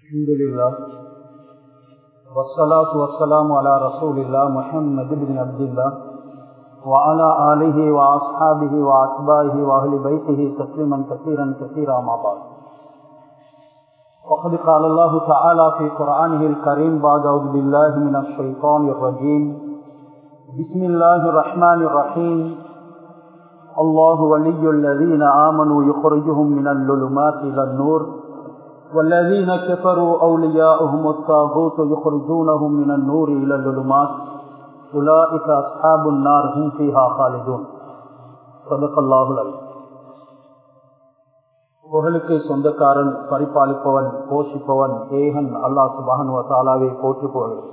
الحمد لله والصلاة والسلام على رسول الله محمد بن عبد الله وعلى آله وأصحابه وأتباعه وأهل بيته تسليما كثيرا كثيرا ما بعد وقد قال الله تعالى في قرآنه الكريم بعد أعوذ بالله من الشيطان الرجيم بسم الله الرحمن الرحيم الله ولي الذين آمنوا يخرجهم من الظلمات إلى النور والذين كفروا أولياؤهم الطاغوت يخرجونهم من النور إلى الظلمات أولئك أصحاب النار هم فيها خالدون صدق الله العظيم புகழுக்கு சொந்தக்காரன் பரிபாலிப்பவன் போஷிப்பவன் ஏகன் அல்லாஹ் சுபான் தாலாவை போற்றி புகழ்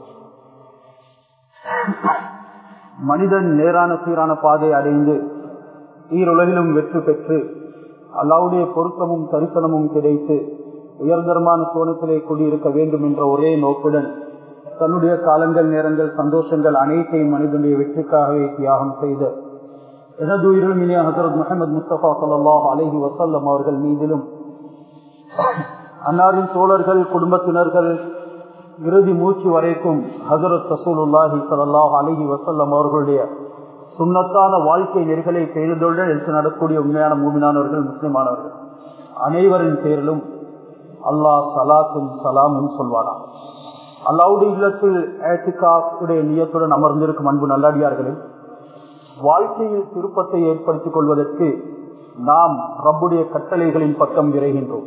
மனிதன் நேரான சீரான பாதை அடைந்து ஈருலகிலும் வெற்றி பெற்று அல்லாவுடைய பொருத்தமும் தரிசனமும் கிடைத்து உயர்தரமான சோனத்திலே குடியிருக்க வேண்டும் என்ற ஒரே நோக்குடன் தன்னுடைய காலங்கள் நேரங்கள் சந்தோஷங்கள் அனைத்தையும் மனிதனுடைய வெற்றிக்காகவே தியாகம் செய்த எனது உயிரிலும் இனிய ஹசரத் முகமது முஸ்தபா சல்லாஹ் அலஹி வசல்லம் அவர்கள் மீதிலும் அன்னாரின் தோழர்கள் குடும்பத்தினர்கள் இறுதி மூச்சு வரைக்கும் ஹசரத் ரசூலுல்லாஹி சல்லாஹ் அலஹி வசல்லம் அவர்களுடைய சுண்ணத்தான வாழ்க்கை நெறிகளை பெய்ததுடன் எடுத்து நடக்கூடிய உண்மையான மூமினானவர்கள் முஸ்லிமானவர்கள் அனைவரின் பேரிலும் அல்லாஹ் சலாத்தும் சலாமும் சொல்வாரா அல்லாவுடைய இல்லத்தில் ஏத்துக்காவுடைய நியத்துடன் அமர்ந்திருக்கும் அன்பு நல்லடியார்களே வாழ்க்கையில் திருப்பத்தை ஏற்படுத்திக் கொள்வதற்கு நாம் ரப்புடைய கட்டளைகளின் பக்கம் விரைகின்றோம்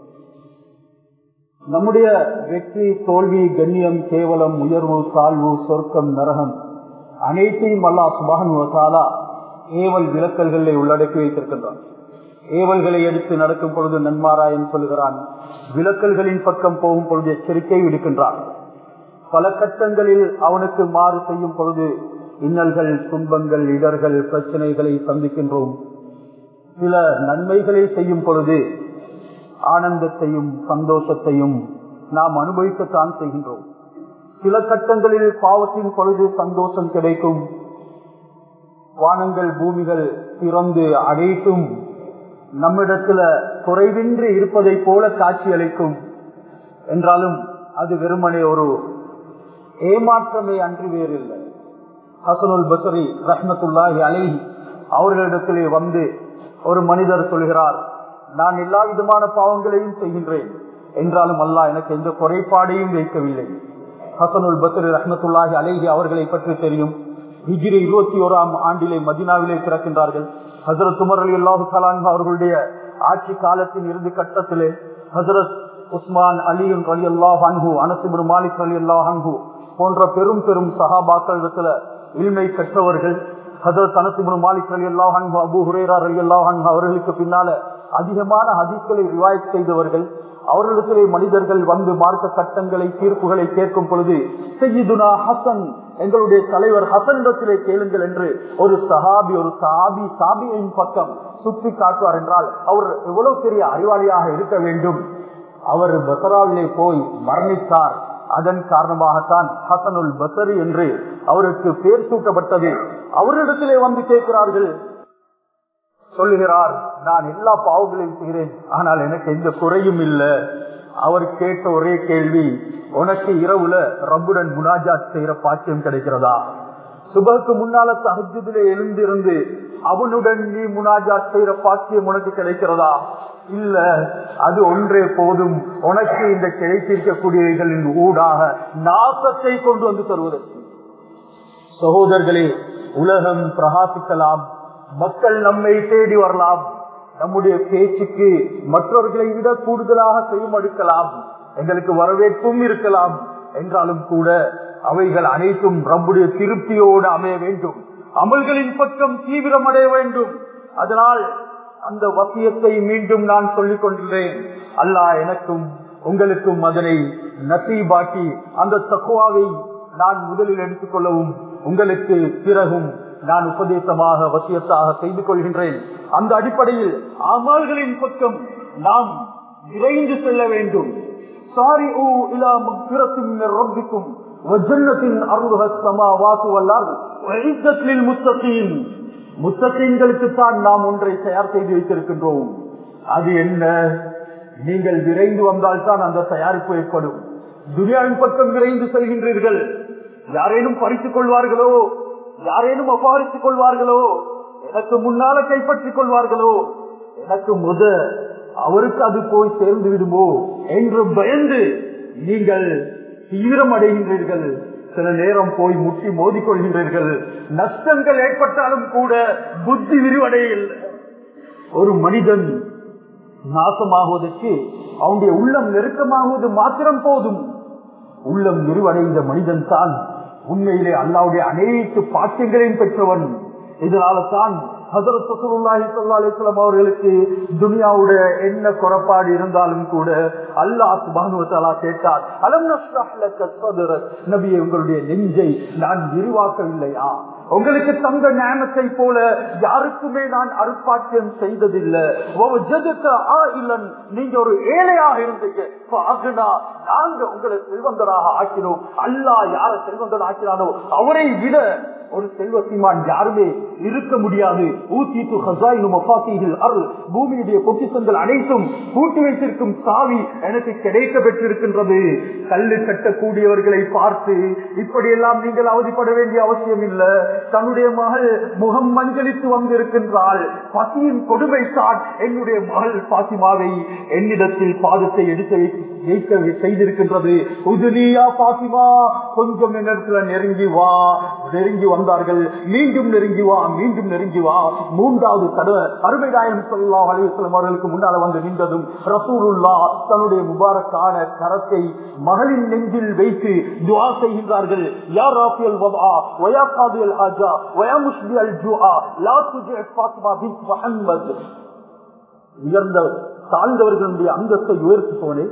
நம்முடைய வெற்றி தோல்வி கண்ணியம் கேவலம் உயர்வு தாழ்வு சொர்க்கம் நரகம் அனைத்தையும் அல்லா சுபானுவத்தாலா ஏவல் விளக்கல்களை உள்ளடக்கி வைத்திருக்கின்றான் ஏவல்களை எடுத்து நடக்கும் பொழுது நன்மாராயம் சொல்கிறான் விளக்கல்களின் பக்கம் போகும் பொழுது எச்சரிக்கை விடுக்கின்றான் பல கட்டங்களில் அவனுக்கு மாறு செய்யும் பொழுது இன்னல்கள் துன்பங்கள் இடர்கள் பிரச்சனைகளை சந்திக்கின்றோம் சில நன்மைகளை செய்யும் பொழுது ஆனந்தத்தையும் சந்தோஷத்தையும் நாம் அனுபவிக்கத்தான் செய்கின்றோம் சில கட்டங்களில் பாவத்தின் பொழுது சந்தோஷம் கிடைக்கும் வானங்கள் பூமிகள் திறந்து அடைத்தும் நம்மிடத்துல குறைவின்றி இருப்பதை போல காட்சி அளிக்கும் என்றாலும் அது வெறுமனே ஒரு ஏமாற்றமே அன்றி வேறில்லை ஹசனுல் பசரி ரஹ்மத்துல்லாஹி அலை அவர்களிடத்திலே வந்து ஒரு மனிதர் சொல்கிறார் நான் எல்லா விதமான பாவங்களையும் செய்கின்றேன் என்றாலும் அல்லாஹ் எனக்கு எந்த குறைபாடையும் வைக்கவில்லை ஹசனுல் பசரி ரஹ்மத்துல்லாஹி அலேஹி அவர்களை பற்றி தெரியும் ஹிஜிரி இருபத்தி ஓராம் ஆண்டிலே மதினாவிலே பிறக்கின்றார்கள் ஹசரத் உமர் அலி அல்லாஹு சலான் அவர்களுடைய ஆட்சி காலத்தின் இறுதி கட்டத்திலே ஹசரத் உஸ்மான் அலியுன் அலி அல்லாஹ் அன்ஹு அனசிபுர் மாலிக் அலி அல்லாஹ் அன்ஹு போன்ற பெரும் பெரும் சகாபாக்கள் இல்மை கற்றவர்கள் ஹசரத் அனசிபுர் மாலிக் அலி அல்லாஹ் அன்ஹு அபு ஹுரேரா அலி அல்லாஹ் அன்ஹு அவர்களுக்கு பின்னால அதிகமான ஹதீஸ்களை ரிவாய்ட் செய்தவர்கள் அவர்களிடத்திலே மனிதர்கள் வந்து மார்க்க சட்டங்களை தீர்ப்புகளை கேட்கும் பொழுது செய்யுதுனா ஹசன் எங்களுடைய தலைவர் ஹசனிடத்திலே கேளுங்கள் என்று ஒரு சஹாபி ஒரு சாபி சாபியின் பக்கம் சுற்றி காட்டுவார் என்றால் அவர் எவ்வளவு பெரிய அறிவாளியாக இருக்க வேண்டும் அவர் பசராவிலே போய் மரணித்தார் அதன் காரணமாகத்தான் ஹசனுல் பசரி என்று அவருக்கு பேர் சூட்டப்பட்டது அவரிடத்திலே வந்து கேட்கிறார்கள் சொல்லுகிறார் நான் எல்லா பாவங்களையும் செய்கிறேன் ஆனால் எனக்கு எந்த குறையும் இல்லை அவர் கேட்ட ஒரே கேள்வி உனக்கு இரவுல ரப்புடன் முனாஜாத் செய்யற பாக்கியம் கிடைக்கிறதா சுபக்கு முன்னால தகஜத்திலே எழுந்திருந்து அவனுடன் நீ முனாஜாத் செய்யற பாக்கியம் உனக்கு கிடைக்கிறதா இல்ல அது ஒன்றே போதும் உனக்கு இந்த கிடைத்திருக்கக்கூடியவைகளின் ஊடாக நாசத்தை கொண்டு வந்து தருவதற்கு சகோதரர்களே உலகம் பிரகாசிக்கலாம் மக்கள் நம்மை தேடி வரலாம் நம்முடைய பேச்சுக்கு மற்றவர்களை விட கூடுதலாக செய்யும் அடுக்கலாம் எங்களுக்கு வரவேற்பும் இருக்கலாம் என்றாலும் கூட அவைகள் அனைத்தும் ரப்புடைய திருப்தியோடு அமைய வேண்டும் அமல்களின் பக்கம் தீவிரம் அடைய வேண்டும் அதனால் அந்த வசியத்தை மீண்டும் நான் சொல்லிக் கொண்டிருந்தேன் அல்லாஹ் எனக்கும் உங்களுக்கும் அதனை நசீபாக்கி அந்த தக்குவாவை நான் முதலில் எடுத்துக்கொள்ளவும் உங்களுக்கு பிறகும் நான் உபதேசமாக வசியத்தாக செய்து கொள்கின்றேன் அந்த அடிப்படையில் அமல்களின் பக்கம் நாம் விரைந்து செல்ல வேண்டும் சாரி ஊ இலா மக்பிரத்தின் ரப்பிக்கும் வஜன்னத்தின் அருள்க சமாவாத்து வல்லார் முத்தத்தின் முத்தகீன்களுக்கு தான் நாம் ஒன்றை தயார் செய்து வைத்திருக்கின்றோம் அது என்ன நீங்கள் விரைந்து வந்தால்தான் அந்த தயாரிப்பு ஏற்படும் துனியாவின் பக்கம் விரைந்து செல்கின்றீர்கள் யாரேனும் பறித்துக் கொள்வார்களோ யாரேனும் அபாரித்துக் கொள்வார்களோ எனக்கு முன்னால கைப்பற்றிக் கொள்வார்களோ எனக்கு முத அவருக்கு அது போய் சேர்ந்து விடுமோ என்று பயந்து நீங்கள் தீவிரம் அடைகின்றீர்கள் சில நேரம் போய் முட்டி மோதிக்கொள்கின்றீர்கள் நஷ்டங்கள் ஏற்பட்டாலும் கூட புத்தி விரிவடையில்லை ஒரு மனிதன் நாசமாகுவதற்கு அவனுடைய உள்ளம் நெருக்கமாகுவது மாத்திரம் போதும் உள்ளம் விரிவடைந்த மனிதன் தான் உண்மையிலே அல்லாவுடைய அனைத்து பாக்கியங்களையும் பெற்றவன் இதனால தான் அவர்களுக்கு துனியாவுடைய என்ன குறைபாடு இருந்தாலும் கூட அல்லாஹ் சுபானுவத்தாலா கேட்டார் அலம் நபியை உங்களுடைய நெஞ்சை நான் விரிவாக்கவில்லையா உங்களுக்கு தந்த ஞானத்தை போல யாருக்குமே நான் அருப்பாக்கியம் செய்ததில்லை நீங்க ஒரு ஏழையாக இருந்தீங்க நாங்க உங்களை செல்வந்தராக ஆக்கினோம் அல்லா யார செல்வந்தர் ஆக்கினானோ அவரை விட ஒரு செல்வத்திமான் யாருமே இருக்க முடியாது ஊத்திட்டு அருள் பூமியுடைய பொக்கிசங்கள் அனைத்தும் கூட்டி வைத்திருக்கும் சாவி எனக்கு கிடைக்க பெற்றிருக்கின்றது கல்லு கட்டக்கூடியவர்களை பார்த்து இப்படியெல்லாம் நீங்கள் அவதிப்பட வேண்டிய அவசியம் இல்லை தன்னுடைய மகள் முகம் மஞ்சளித்து வந்திருக்கின்றாள் பசியின் கொடுமை தான் என்னுடைய மகள் பாத்திமாவை என்னிடத்தில் பாதத்தை எடுத்து வைக்க செய்திருக்கின்றது உதுலியா பாத்திமா கொஞ்சம் நேரத்தில் நெருங்கி வா நெருங்கி வந்தார்கள் மீண்டும் நெருங்கி வா மீண்டும் நெருங்கி வா மூன்றாவது தடவை அருமைதாயம் சொல்லா அலிவசலம் அவர்களுக்கு முன்னால வந்து நின்றதும் ரசூலுல்லா தன்னுடைய முபாரக்கான கரத்தை மகளின் நெஞ்சில் வைத்து துவா செய்கின்றார்கள் யார் ராஃபியல் வதா வயா காதியல் ஹாஜா வயா முஸ்லி அல் ஜுஆ லா துஜி ஃபாத்திமா பின் முஹம்மத் உயர்ந்த தாழ்ந்தவர்களுடைய அந்தஸ்தை உயர்த்தி போனே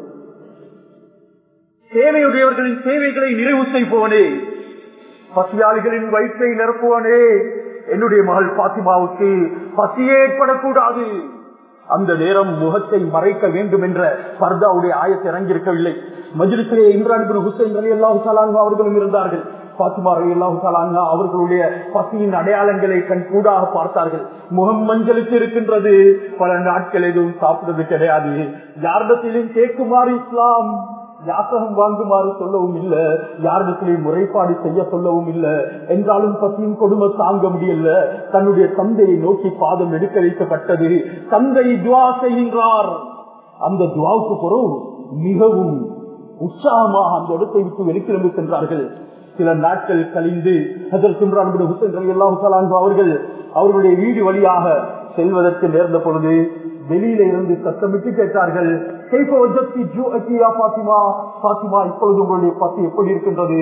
சேவையுடையவர்களின் சேவைகளை நிறைவு செய்வோனே பசியாளிகளின் வயிற்றை நிரப்புவானே என்னுடைய மகள் பாத்திமாவுக்கு பசியே ஏற்படக்கூடாது அந்த நேரம் முகத்தை மறைக்க வேண்டும் என்ற பர்தாவுடைய ஆயத்தை இறங்கியிருக்கவில்லை மஜிலிசிலே இம்ரான் பின் ஹுசைன் அலி அல்லாஹு சலான்வா அவர்களும் இருந்தார்கள் பாத்திமா அலி அல்லாஹு சலான்வா அவர்களுடைய பசியின் அடையாளங்களை கண் கூடாக பார்த்தார்கள் முகம் மஞ்சளுக்கு இருக்கின்றது பல நாட்கள் எதுவும் சாப்பிடுறது கிடையாது யாரிடத்திலும் கேட்குமாறு இஸ்லாம் யாசகம் வாங்குமாறு சொல்லவும் இல்ல யாரிடத்திலையும் முறைப்பாடு செய்ய சொல்லவும் இல்ல என்றாலும் பசியும் கொடுமை தாங்க முடியல தன்னுடைய தந்தையை நோக்கி பாதம் எடுக்க வைக்கப்பட்டது தந்தை துவா செய்கின்றார் அந்த துவாவுக்கு பிறகு மிகவும் உற்சாகமாக அந்த இடத்தை விட்டு வெளிக்கிளம்பி சென்றார்கள் சில நாட்கள் கழிந்து ஹசரத் இம்ரான் ஹுசைன் அலி அல்லாஹு அவர்கள் அவர்களுடைய வீடு வழியாக செல்வதற்கு நேர்ந்த பொழுது வெளியில இருந்து சத்தமிட்டு கேட்டார்கள் இப்பொழுது உங்களுடைய பசி எப்படி இருக்கின்றது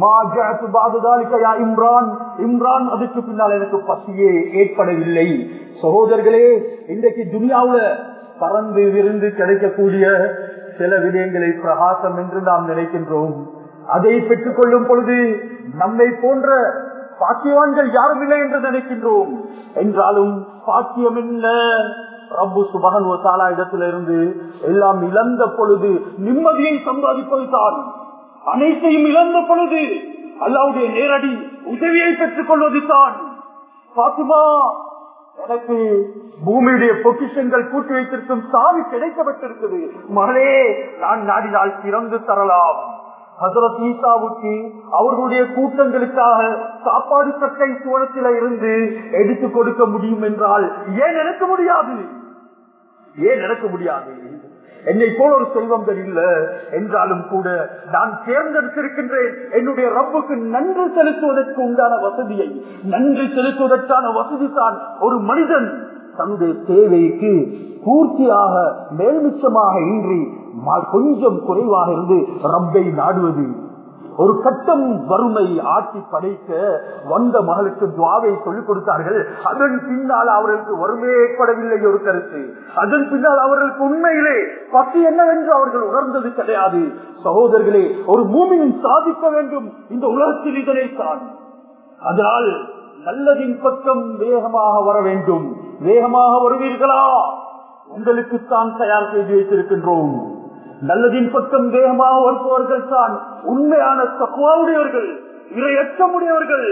இம்ரான் இம்ரான் அதுக்கு பின்னால் எனக்கு பசியே ஏற்படவில்லை சகோதரர்களே இன்றைக்கு துனியாவுல பறந்து விருந்து கிடைக்கக்கூடிய சில விடயங்களை பிரகாசம் என்று நாம் நினைக்கின்றோம் அதை பெற்றுக் கொள்ளும் பொழுது நம்மை போன்ற பாக்கியவான்கள் யாரும் இல்லை என்று நினைக்கின்றோம் என்றாலும் பாக்கியம் என்ன ரப்பு சுபகன் தாலா இடத்திலிருந்து எல்லாம் இழந்த பொழுது நிம்மதியை சம்பாதிப்பது தான் அனைத்தையும் இழந்த பொழுது அல்லாவுடைய நேரடி உதவியை பெற்றுக் கொள்வது தான் பாத்துமா எனக்கு பூமியுடைய பொக்கிஷங்கள் கூட்டி வைத்திருக்கும் சாவி கிடைக்கப்பட்டிருக்குது மகளே நான் நாடினால் திறந்து தரலாம் ஹசரத் ஈசாவுக்கு அவர்களுடைய கூட்டங்களுக்காக சாப்பாடு சட்டை சோழத்தில இருந்து எடுத்து கொடுக்க முடியும் என்றால் ஏன் நடக்க முடியாது ஏன் நடக்க முடியாது என்னை போல ஒரு செல்வங்கள் இல்ல என்றாலும் கூட நான் தேர்ந்தெடுத்திருக்கின்றேன் என்னுடைய ரப்புக்கு நன்றி செலுத்துவதற்கு உண்டான வசதியை நன்றி செலுத்துவதற்கான வசதி தான் ஒரு மனிதன் தன்னுடைய தேவைக்கு பூர்த்தியாக மேல்மிச்சமாக இன்றி கொஞ்சம் குறைவாக இருந்து ரப்பை நாடுவது ஒரு கட்டம் வறுமை ஆட்சி படைக்க வந்த மகளுக்கு துவாவை சொல்லிக் கொடுத்தார்கள் அதன் பின்னால் அவர்களுக்கு வறுமையே ஏற்படவில்லை ஒரு கருத்து அதன் பின்னால் அவர்களுக்கு உண்மையிலே பசி என்னவென்று அவர்கள் உணர்ந்தது கிடையாது சகோதரர்களே ஒரு மூமியின் சாதிக்க வேண்டும் இந்த உலகத்தில் இதனைத்தான் அதனால் நல்லதின் பக்கம் வேகமாக வர வேண்டும் வேகமாக வருவீர்களா உங்களுக்குத்தான் தயார் செய்து வைத்திருக்கின்றோம் நல்லதின் பக்கம் வேகமாக வருபவர்கள் தான் உண்மையான தக்குவாவுடையவர்கள் இரையற்றமுடையவர்கள்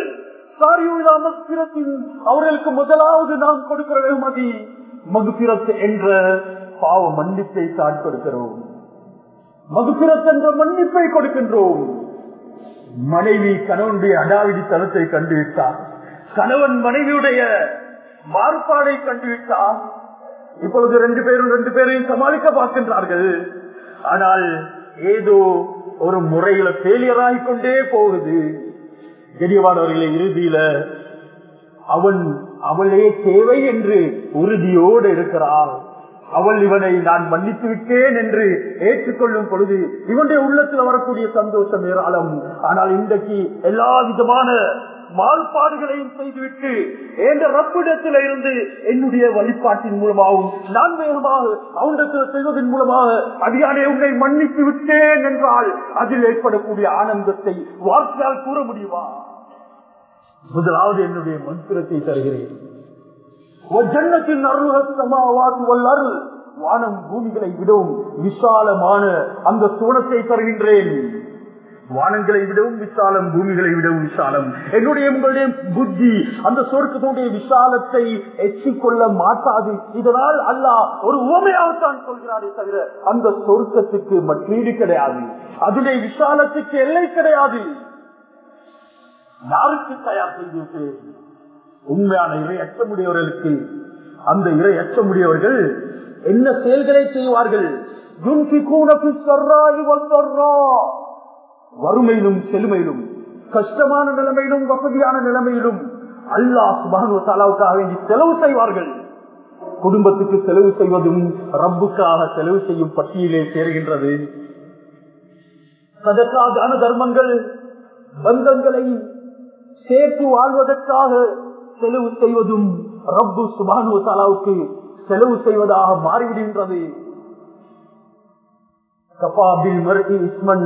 அவர்களுக்கு முதலாவது நாம் கொடுக்கிற வெகுமதி மகுபிரத் என்ற பாவ மன்னிப்பை தான் கொடுக்கிறோம் மகுபிரத் என்ற மன்னிப்பை கொடுக்கின்றோம் மனைவி கணவனுடைய அடாவிடி தளத்தை கண்டுவிட்டார் கணவன் மனைவியுடைய மாறுபாடை கண்டுவிட்டார் இப்பொழுது ரெண்டு பேரும் ரெண்டு பேரையும் சமாளிக்க பார்க்கின்றார்கள் ஆனால் ஏதோ ஒரு முறையில ஃபெயிலியர் ஆகிக்கொண்டே போகுது கெடியவானவர்களை இறுதியில அவன் அவளே தேவை என்று உறுதியோடு இருக்கிறாள் அவள் இவனை நான் மன்னித்து விட்டேன் என்று ஏற்றுக்கொள்ளும் பொழுது இவனுடைய உள்ளத்தில் வரக்கூடிய சந்தோஷம் ஏராளம் ஆனால் இன்றைக்கு எல்லா விதமான மாறுபாடுகளையும் செய்துவிட்டு என்ற ரப்பிடத்தில் இருந்து என்னுடைய வழிபாட்டின் மூலமாகவும் நான் வேகமாக அவனிடத்தில் செய்வதன் மூலமாக அதிகாரே உன்னை மன்னித்து விட்டேன் என்றால் அதில் ஏற்படக்கூடிய ஆனந்தத்தை வார்த்தையால் கூற முடியுமா முதலாவது என்னுடைய மந்திரத்தை தருகிறேன் ஜன்னத்தின் அருள் வானம் பூமிகளை விடவும் விசாலமான அந்த சூனத்தை தருகின்றேன் வானங்களை விடவும் விசாலம் பூமிகளை விடவும் விசாலம் என்னுடைய உங்களுடைய புத்தி அந்த சொர்க்கத்துடைய விசாலத்தை எச்சிக்கொள்ள மாட்டாது இதனால் அல்லாஹ் ஒரு உவமையாகத்தான் சொல்கிறாரே தவிர அந்த சொர்க்கத்துக்கு மற்றீடு கிடையாது அதனுடைய விசாலத்துக்கு எல்லை கிடையாது யாருக்கு தயார் செய்து உண்மையான இறை அச்சமுடையவர்களுக்கு அந்த இறை அச்சமுடையவர்கள் என்ன செயல்களை செய்வார்கள் வறுமையிலும் செழுமையிலும் கஷ்டமான நிலைமையிலும் வசதியான நிலைமையிலும் அல்லாஹ் சுபானுவத்தாலாவுக்காக வேண்டி செலவு செய்வார்கள் குடும்பத்துக்கு செலவு செய்வதும் ரப்புக்காக செலவு செய்யும் பட்டியலே சேருகின்றது சதக்காதான தர்மங்கள் பந்தங்களை சேர்த்து வாழ்வதற்காக செலவு செய்வதும் ரப்பு சுபானு தாலாவுக்கு செலவு செய்வதாக மாறிவிடுகின்றது கபாபில் மருதி இஸ்மன்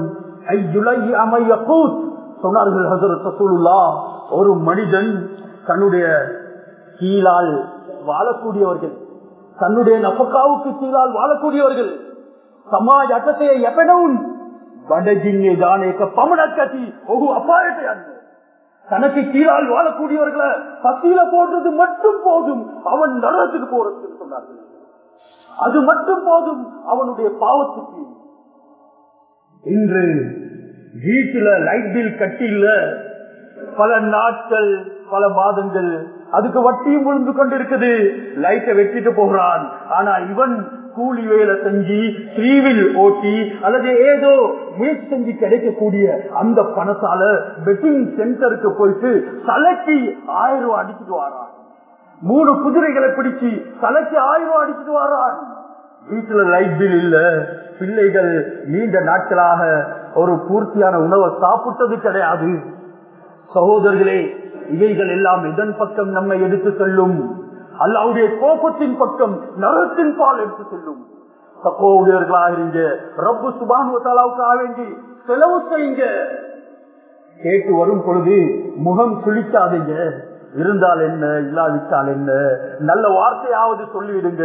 சொன்னார்கள் ஹசரத் ரசூலுல்லா ஒரு மனிதன் தன்னுடைய கீழால் வாழக்கூடியவர்கள் தன்னுடைய நபக்காவுக்கு கீழால் வாழக்கூடியவர்கள் சமாஜ் அட்டத்தை எப்பனவும் படஜிங்கே தானே பமணக்கத்தி ஒகு அப்பாயத்தை அன்று தனக்கு கீழால் வாழக்கூடியவர்களை பசியில போடுறது மட்டும் போதும் அவன் நரகத்துக்கு போறதுக்கு சொன்னார்கள் அது மட்டும் போதும் அவனுடைய பாவத்துக்கு இன்று வீட்டுல லைட் பில் கட்டில பல நாட்கள் பல மாதங்கள் அதுக்கு வட்டியும் விழுந்து கொண்டிருக்குது லைட்டை வெட்டிட்டு போகிறான் ஆனா இவன் கூலி வேலை செஞ்சு ஸ்ரீவில் ஓட்டி அல்லது ஏதோ முயற்சி செஞ்சு கிடைக்கக்கூடிய அந்த பணத்தால பெட்டிங் சென்டருக்கு போயிட்டு தலைக்கு ஆயிரம் ரூபாய் அடிச்சுட்டு வாரான் மூணு குதிரைகளை பிடிச்சு தலைக்கு ஆயிரம் ரூபாய் அடிச்சுட்டு வாரான் வீட்டுல லைட் பில் இல்ல பிள்ளைகள் நீண்ட நாட்களாக ஒரு பூர்த்தியான உணவை சாப்பிட்டது கிடையாது சகோதரர்களே இவைகள் எல்லாம் இதன் பக்கம் நம்மை எடுத்து செல்லும் அல்லாவுடைய கோபத்தின் பக்கம் நரத்தின் பால் எடுத்து செல்லும் சகோதரர்களாக இருங்க ரப்பு சுபானுவத்தாலாவுக்காக வேண்டி செலவு செய்யுங்க கேட்டு வரும் பொழுது முகம் சுழிக்காதீங்க இருந்தால் என்ன இல்லாவிட்டால் என்ன நல்ல வார்த்தையாவது சொல்லிவிடுங்க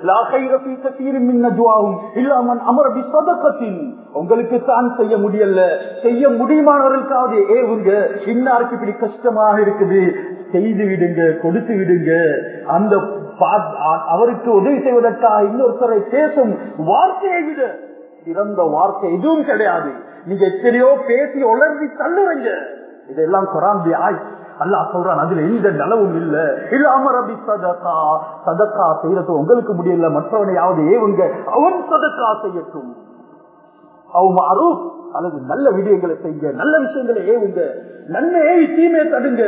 இல்லாமல் அமரபி சொதக்கத்தின் உங்களுக்கு தான் செய்ய முடியல செய்ய முடியுமானவர்களுக்காவது ஏவுங்க இன்னாருக்கு இப்படி கஷ்டமாக இருக்குது செய்து விடுங்க கொடுத்து விடுங்க அந்த அவருக்கு உதவி செய்வதற்காக இன்னொருத்தரை பேசும் வார்த்தையை விட சிறந்த வார்த்தை எதுவும் கிடையாது நீங்க எத்தனையோ பேசி உலர்த்தி தள்ளுவீங்க இதெல்லாம் குராந்தி ஆய் அல்லா சொல்றான் அதுல எந்த நலவும் இல்ல இல்லாம ரபி சதக்கா சதக்கா செய்யறது உங்களுக்கு முடியல மற்றவனையாவது ஏவுங்க அவன் சதக்கா செய்யட்டும் அவங்க அருப் அல்லது நல்ல விடயங்களை செய்யுங்க நல்ல விஷயங்களை ஏவுங்க நன்மையை தீமையை தடுங்க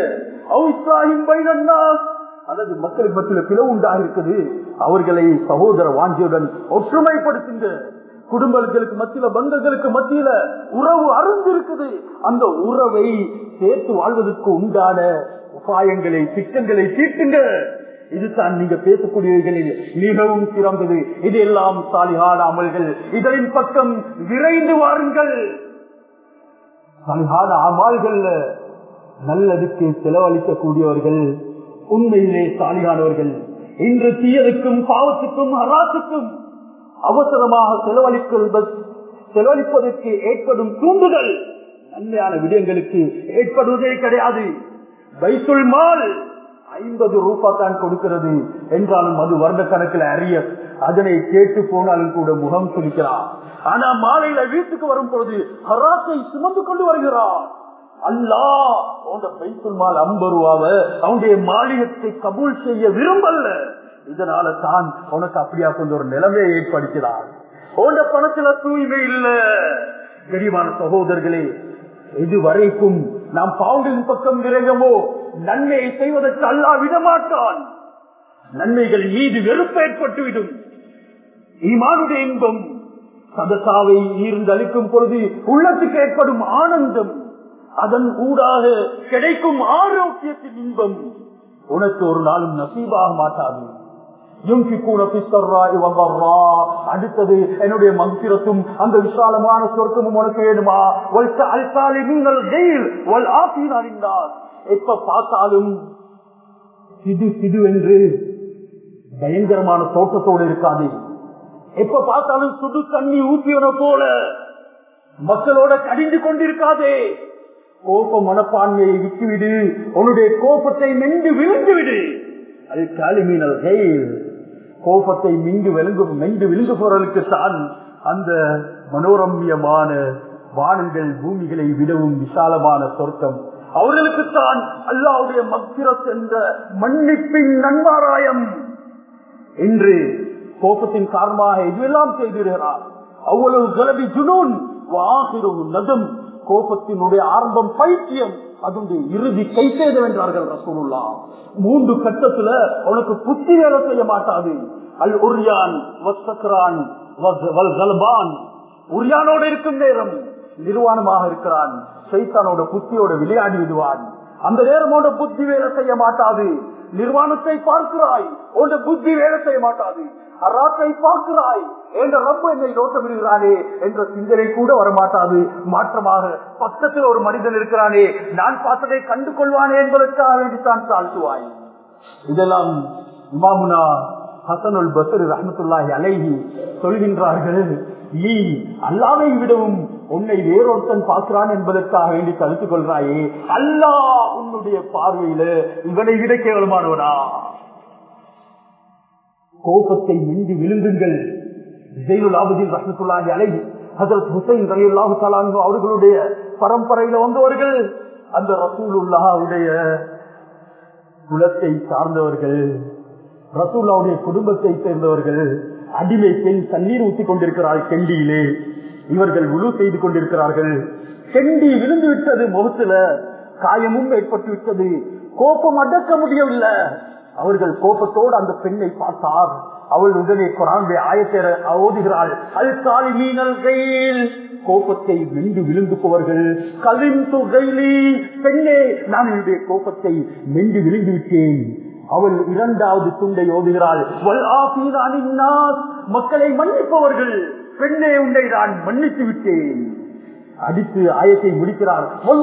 அல்லது மக்களுக்கு மத்தியில் பிளவு உண்டாக இருக்குது அவர்களை சகோதர வாஞ்சியுடன் ஒற்றுமைப்படுத்துங்க குடும்பங்களுக்கு மத்தியில பந்தங்களுக்கு மத்தியில உறவு அருந்து இருக்குது அந்த உறவை சேர்த்து வாழ்வதற்கு உண்டான உபாயங்களை திட்டங்களை தீட்டுங்க இதுதான் நீங்க பேசக்கூடியவர்களில் மிகவும் சிறந்தது இது எல்லாம் சாலிகான அமல்கள் இதனின் பக்கம் விரைந்து வாருங்கள் சாலிகான அமல்கள்ல நல்லதுக்கு செலவழிக்கக்கூடியவர்கள் உண்மையிலே சாலிகானவர்கள் இன்று தீயதுக்கும் பாவத்துக்கும் அராத்துக்கும் அவசரமாக செலவழிக்க செலவழிப்பதற்கு ஏற்படும் தூண்டுதல் நன்மையான விடயங்களுக்கு ஏற்படுவதே கிடையாது வைத்துள் மால் ஐம்பது ரூபா தான் கொடுக்கிறது என்றாலும் அது வருட கணக்கில் அறிய அதனை கேட்டு போனாலும் கூட முகம் சுழிக்கிறார் ஆனா மாலையில வீட்டுக்கு வரும் பொழுது ஹராத்தை சுமந்து கொண்டு வருகிறார் அல்லா உங்க பைத்துல் மால் ஐம்பது ரூபாவ அவனுடைய மாளிகத்தை கபூல் செய்ய விரும்பல இதனால தான் உனக்கு அப்படியா கொஞ்சம் ஒரு நிலைமையை ஏற்படுத்தினார் உண்ட பணத்துல தூய்மை இல்ல கரிமான சகோதரர்களே இதுவரைக்கும் நாம் பாவங்களின் பக்கம் விரைகமோ நன்மையை செய்வதற்கு அல்லா விடமாட்டான் நன்மைகள் மீது வெறுப்பு ஏற்பட்டுவிடும் ஈமானுடைய இன்பம் சதசாவை ஈர்ந்து அளிக்கும் பொழுது உள்ளத்துக்கு ஏற்படும் ஆனந்தம் அதன் ஊடாக கிடைக்கும் ஆரோக்கியத்தின் இன்பம் உனக்கு ஒரு நாளும் நசீபாக மாட்டாது அடுத்தது என்னுடைய மந்திரத்தும் அந்த விசாலமான சொர்க்கமும் உனக்கு வேணுமா எப்ப பார்த்தாலும் சிது சிது என்று பயங்கரமான தோட்டத்தோடு இருக்காது எப்ப பார்த்தாலும் சுடு தண்ணி ஊற்றியவன போல மக்களோட கடிந்து கொண்டிருக்காதே கோப மனப்பான்மையை விட்டுவிடு உன்னுடைய கோபத்தை மென்று விழுந்து விடு அது காலிமீனல் கோபத்தை மிங்கு விழுங்கு மென்று விழுங்குபவர்களுக்கு தான் அந்த மனோரம்யமான வானங்கள் பூமிகளை விடவும் விசாலமான சொர்க்கம் அவர்களுக்குத்தான் அல்லாவுடைய மக்கிரத் என்ற மன்னிப்பின் நன்மாராயம் என்று கோபத்தின் காரணமாக எதுவெல்லாம் செய்திருக்கிறார் அவ்வளவு கலவி ஜுனூன் நதம் கோபத்தினுடைய ஆரம்பம் பைத்தியம் அதனுடைய இறுதி கை செய்த வென்றார்கள் ரசூலுல்லா மூன்று கட்டத்துல உனக்கு புத்தி வேலை செய்ய மாட்டாது அல் உரியான் வசக்ரான் உரியானோட இருக்கும் நேரம் நிர்வாணமாக இருக்கிறான் சைத்தானோட புத்தியோட விளையாடி விடுவான் அந்த நேரமோட புத்தி வேலை செய்ய மாட்டாது நிர்வாணத்தை பார்க்கிறாய் உன் புத்தி வேலை செய்ய மாட்டாது அராத்தை பார்க்கிறாய் என்ற ரப்ப என்னை நோட்டமிடுகிறானே என்ற சிந்தனை கூட வரமாட்டாது மாற்றமாக பக்கத்தில் ஒரு மனிதன் இருக்கிறானே நான் பார்த்ததை கண்டு கொள்வானே என்பதற்காக வேண்டித்தான் தாழ்த்துவாய் இதெல்லாம் இமாமுனா ஹசனுல் பசர் ரஹமத்துல்லாஹி அலைஹி சொல்கின்றார்கள் நீ அல்லாவை விடவும் உன்னை வேறொருத்தன் பார்க்கிறான் என்பதற்காக வேண்டி தடுத்துக் கொள்றாயே அல்லா உன்னுடைய பார்வையில இவனை விட கேவலமானவனா கோபத்தை மிண்டி விழுங்குங்கள் ஜெயிலுல் ஆபதில் ரஹமத்துல்லாஹி அலைஹி ஹசரத் ஹுசைன் ரலியல்லாஹு தஆலா அவர்களுடைய பரம்பரையில வந்தவர்கள் அந்த ரசூலுல்லாஹுடைய குலத்தை சார்ந்தவர்கள் ரசூல்லாவுடைய குடும்பத்தை சேர்ந்தவர்கள் அடிமை பெண் தண்ணீர் ஊத்தி கொண்டிருக்கிறாள் கெண்டியிலே இவர்கள் உழு செய்து கொண்டிருக்கிறார்கள் கெண்டி விழுந்து விட்டது முகத்துல காயமும் ஏற்பட்டு விட்டது கோபம் அடக்க முடியவில்லை அவர்கள் கோபத்தோடு அந்த பெண்ணை பார்த்தார் அவள் உடனே குரானுடைய ஆயத்தை ஓதுகிறாள் அல் காலி மீனல் கையில் கோபத்தை வெண்டு விழுந்துப்பவர்கள் கலிந்து கைலி பெண்ணே நான் என்னுடைய கோபத்தை மெண்டு விழுந்து விட்டேன் அவள் இரண்டாவது துண்டை ஓதுகிறாள் மக்களை மன்னிப்பவர்கள் பெண்ணே உன்னை நான் மன்னித்து விட்டேன் அடித்து ஆயத்தை முடிக்கிறார்